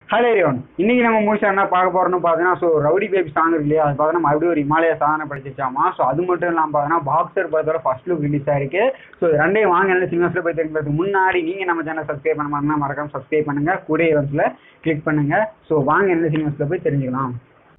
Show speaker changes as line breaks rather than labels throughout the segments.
hello everyone இன்னைக்கு நம்ம முழுசா என்ன பார்க்க போறோம்னு பார்த்தீங்கன்னா ஸோ ரவுடி பேபி சாங் இருக்கு இல்லையா அது பார்த்தீங்கன்னா மறுபடியும் ஒரு இமாலய சாதனை படிச்சிருச்சாமா ஸோ அது மட்டும் இல்லாமல் பார்த்தீங்கன்னா பாக்ஸர் படத்தோட ஃபர்ஸ்ட் லுக் ரிலீஸ் ஆயிருக்கு ஸோ ரெண்டையும் வாங்க என்ன சினிமாஸில் போய் தெரிஞ்சுக்கிறதுக்கு முன்னாடி நீங்கள் நம்ம சேனல் சப்ஸ்கிரைப் பண்ண மாதிரினா மறக்காம சப்ஸ்கிரைப் பண்ணுங்க கூட இவன்ஸில் கிளிக் பண்ணுங்க ஸோ வாங்க என்ன சினிமாஸில் போய் தெரிஞ்சுக்கலாம்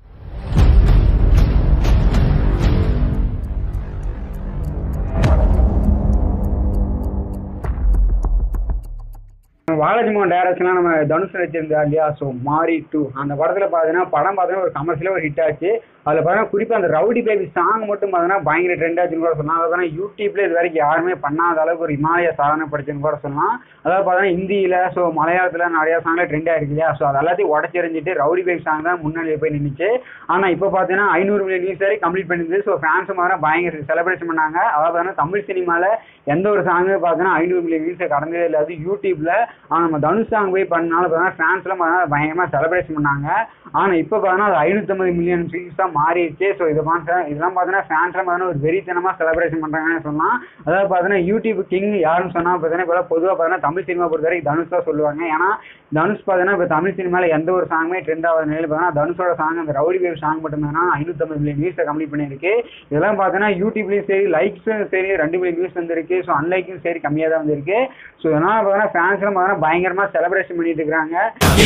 பாலாஜிமோகன் டைரக்ஷன்லாம் நம்ம தனுஷ் நடிச்சிருந்தா இல்லையா ஸோ மாரி டூ அந்த படத்தில் பார்த்தீங்கன்னா படம் பார்த்தீங்கன்னா ஒரு கமர்ஷியலாக ஒரு ஹிட் ஆச்சு அதில் பார்த்தீங்கன்னா குறிப்பாக அந்த ரவுடி பேபி சாங் மட்டும் பார்த்தீங்கன்னா பயங்கர ட்ரெண்ட் ஆச்சுன்னு கூட சொல்லலாம் அதாவது பார்த்தீங்கன்னா யூடியூப்ல இது வரைக்கும் யாருமே பண்ணாத அளவுக்கு ஒரு இமாலய சாதனை படிச்சுன்னு கூட சொல்லலாம் அதாவது பார்த்தீங்கன்னா ஹிந்தியில் ஸோ மலையாளத்தில் நிறையா சாங்கில் ட்ரெண்ட் ஆயிருக்கு இல்லையா ஸோ அது எல்லாத்தையும் உடச்செறிஞ்சிட்டு ரவுடி பேபி சாங் தான் முன்னாடி போய் நின்றுச்சு ஆனால் இப்போ பார்த்தீங்கன்னா ஐநூறு மில்லியன் வியூஸ் வரை கம்ப்ளீட் பண்ணிருந்து ஸோ ஃபேன்ஸ் மாதிரி பயங்கர செலிப்ரேஷன் பண்ணாங்க அதாவது பார்த்தீங்கன்னா தமிழ் சினிமாவில் எந்த ஒரு சாங்கு பார்த்தீங்கன்னா ஐநூறு மில்லியன் வியூஸை கடந்ததே இல்லை அது யூடியூப்ல ஆனால் நம்ம தனுஷ் சாங் போய் பண்ணாலும் பார்த்தீங்கன்னா ஃபேன்ஸ்லாம் பார்த்தீங்கன்னா பயங்கரமாக செலிப்ரேஷன் பண்ணாங்க ஆனால் இப்போ பார்த்தீங்கன்னா அது ஐநூற்றம்பது மில்லியன் வியூஸ் தான் மாறிடுச்சு ஸோ இதை பார்த்து இதெல்லாம் பார்த்தீங்கன்னா ஃபேன்ஸ்லாம் பார்த்தீங்கன்னா ஒரு வெறித்தனமாக செலிப்ரேஷன் பண்ணுறாங்கன்னு சொல்லலாம் அதாவது பார்த்தீங்கன்னா யூடியூப் கிங் யாருன்னு சொன்னால் பார்த்தீங்கன்னா இப்போ பொதுவாக பார்த்தீங்கன்னா தமிழ் சினிமா பொறுத்த வரைக்கும் தனுஷ் தான் சொல்லுவாங்க ஏன்னா தனுஷ் பார்த்தீங்கன்னா இப்போ தமிழ் சினிமாவில் எந்த ஒரு சாங்குமே ட்ரெண்ட் ஆகாத நிலையில் பார்த்தீங்கன்னா தனுஷோட சாங் அந்த ரவுடி பேர் சாங் மட்டும் தான் ஐநூற்றம்பது மில்லியன் வியூஸை கம்ப்ளீட் பண்ணியிருக்கு இதெல்லாம் பார்த்தீங்கன்னா யூடியூப்லேயும் சரி லைக்ஸும் சரி ரெண்டு மில்லியன் வியூஸ் வந்திருக்கு ஸோ அன்லைக்கும் சரி கம்மியாக தான் வந்திருக்கு ஸோ இதனால் பார்த்தீங்கன்னா ஃபேன்ஸ்லாம் பார்த்தீங்கன்னா பயங்கரமாக செலிப்ரேஷன் பண்ணிட்டு இருக்காங்க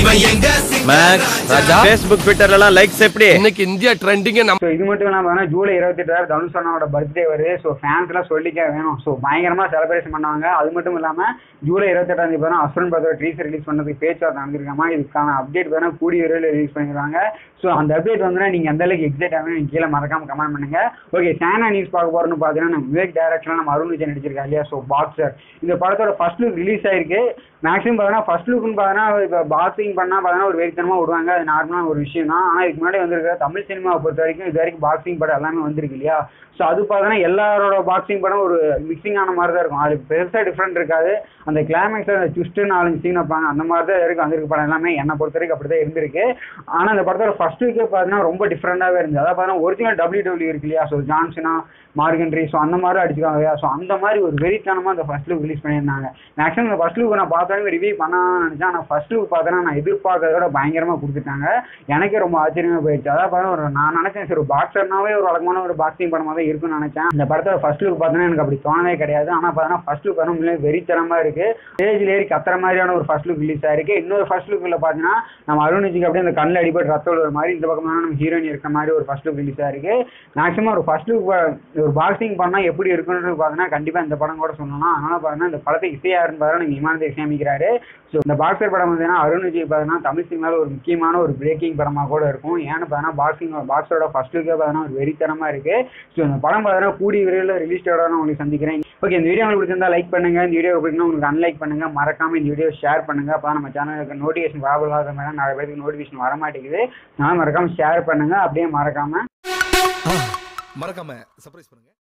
மேக்ஸ் ராஜா ஃபேஸ்புக் ட்விட்டர்லாம் லைக்ஸ் எப்படி
இன்னைக்கு இந்தியா ட்ரெண்டிங்க நம்ம
ஸோ இது மட்டும் இல்லாமல் பார்த்தீங்கன்னா ஜூலை இருபத்தெட்டாயிரம் தனுஷ் அண்ணாவோட பர்த்டே வருது ஸோ ஃபேன்ஸ்லாம் சொல்லிக்க வேணும் ஸோ பயங்கரமாக செலிப்ரேஷன் பண்ணுவாங்க அது மட்டும் இல்லாமல் ஜூலை இருபத்தெட்டாம் தேதி பார்த்தீங்கன்னா அசுரன் படத்தோட ட்ரீசர் ரிலீஸ் பண்ணதுக்கு பேச்சுவார்த்தை நடந்திருக்காமா இதுக்கான அப்டேட் பார்த்தீங்கன்னா கூடிய விரைவில் ரிலீஸ் பண்ணிடுவாங்க ஸோ அந்த அப்டேட் வந்து நீங்கள் எந்த அளவுக்கு எக்ஸைட் ஆகணும் நீங்கள் கீழே மறக்காம கமெண்ட் பண்ணுங்க ஓகே சேனா நியூஸ் பார்க்க போறோம்னு பார்த்தீங்கன்னா நம்ம விவேக் டைரக்ஷனில் நம்ம அருண் விஜய் நடிச்சிருக்கா இல்லையா ஸோ பாக்ஸர் இந்த படத்தோட ஃபர்ஸ்ட் லுக் ரிலீஸ் ஆயிருக்கு மேக்ஸிமம் பார்த்தீங்கன்னா ஃபர்ஸ்ட் லுக்னு பார்த்தீங்கன்னா இப்போ பாக்ஸிங் பண்ணால் பார்த்தீங்கன்னா ஒரு வெறித்தனமாக விடுவாங்க அது நார்மலான ஒரு விஷயம் தான் ஆனால் இதுக்கு முன்னாடி வந்திருக்கிற தமிழ் சினிமாவை பொறுத்த வரைக்கும் இது வரைக்கும் பாக்ஸிங் படம் எல்லாமே வந்திருக்கு இல்லையா ஸோ அது பார்த்தீங்கன்னா எல்லாரோட பாக்ஸிங் படம் ஒரு மிக்சிங் ஆன மாதிரி தான் இருக்கும் அது பெருசாக டிஃப்ரெண்ட் இருக்காது அந்த கிளைமேக்ஸில் அந்த ட்விஸ்ட்டு நாலஞ்சு சீன் வைப்பாங்க அந்த மாதிரி தான் இருக்கு வந்திருக்கு படம் எல்லாமே என்னை பொறுத்த வரைக்கும் அப்படி தான் இருந்திருக்கு ஆனால் அந்த படத்தோட ஃபர்ஸ்ட் வீக்கே பார்த்தீங்கன்னா ரொம்ப டிஃப்ரெண்டாகவே இருந்துச்சு அதாவது பார்த்தீங்கன்னா ஒரிஜினல் டபிள்யூ டபிள்யூ இருக்கு இல்லையா ஸோ ஜான்சனா மார்கன்ட்ரி ஸோ அந்த மாதிரி அடிச்சுக்காங்க இல்லையா ஸோ அந்த மாதிரி ஒரு வெறித்தனமாக அந்த ஃபர்ஸ்ட் லுக் ரிலீஸ் பண்ணியிருந்தாங்க மேக்ஸிமம் இந்த ஃபர்ஸ்ட் லுக் நான் பார்த்தோன்னே ரிவ்யூ பண்ணலாம்னு நினச்சேன் ஆனால் ஃபர்ஸ்ட் லுக் பார்த்தோன்னா நான் எதிர்பார்க்கறத விட பயங்கரமாக கொடுத்துட்டாங்க எனக்கே ரொம்ப ஆச்சரியமாக போயிடுச்சு அதாவது பார்த்தா ஒரு நான் நினச்சேன் சரி ஒரு பாக்ஸர்னாவே ஒரு வழக்கமான ஒரு பாக்ஸிங் படமாக தான் இருக்கும்னு நினச்சேன் இந்த படத்தோட ஃபர்ஸ்ட் லுக் பார்த்தோன்னா எனக்கு அப்படி தோணவே கிடையாது ஆனால் பார்த்தோன்னா ஃபர்ஸ்ட் லுக் வந்து உண்மையிலே வெறித்தனமாக இருக்கு ஸ்டேஜில் ஏறி கத்துற மாதிரியான ஒரு ஃபர்ஸ்ட் லுக் ரிலீஸ் ஆயிருக்கு இன்னொரு ஃபர்ஸ்ட் லுக்கில் பார்த்தீங்கன்னா நம்ம அருண்ஜிக்கு அப்படியே அந்த கண்ணில் அடிபட்டு ரத்தம் விழுற மாதிரி இந்த பக்கம் நம்ம ஹீரோயின் இருக்க மாதிரி ஒரு ஃபர்ஸ்ட் லுக் ரிலீஸ் ஆயிருக்கு மேக்ஸிமம் ஒரு ஃபர்ஸ்ட் லுக் ஒரு பாக்ஸிங் பண்ணால் எப்படி இருக்குன்னு பார்த்தீங்கன்னா கண்டிப்பாக இந்த படம் கூட சொல்லலாம் அதனால பார்த்தீங்கன்னா இந்த படத்தை இசையாருன்னு பாரு நீங்கள் இமானத்தை இசையமைக்கிறாரு ஸோ இந்த பாக்ஸர் படம் பார்த்தீங்கன்னா அருண் விஜய் பார்த்தீங்கன்னா தமிழ் சினிமாவில் ஒரு முக்கியமான ஒரு பிரேக்கிங் படமாக கூட இருக்கும் ஏன்னு பார்த்தீங்கன்னா பாக்ஸிங் பாக்ஸரோட ஃபர்ஸ்ட் லுக்கே பார்த்தீங்கன்னா ஒரு வெறித்தனமாக இருக்கு ஸோ இந்த படம் பார்த்தீங்கன்னா கூடிய விரைவில் ரிலீஸ் நான் உங்களுக்கு சந்திக்கிறேன் ஓகே இந்த வீடியோ உங்களுக்கு பிடிச்சிருந்தா லைக் பண்ணுங்க இந்த வீடியோ பிடிக்கணும் உங்களுக்கு அன்லைக் பண்ணுங்க மறக்காம இந்த வீடியோ ஷேர் பண்ணுங்க அப்போ நம்ம சேனலுக்கு நோட்டிஃபிகேஷன் ப்ராப்ளம் ஆகாத மாதிரி நிறைய பேருக்கு நோட்டிஃபிகேஷன் வர மாட்டேங்குது நான் மறக்காம ஷேர் பண்ணுங்க அப்படியே மறக்காம
மறக்காம சர்ப்ரைஸ் பண்ணுங்க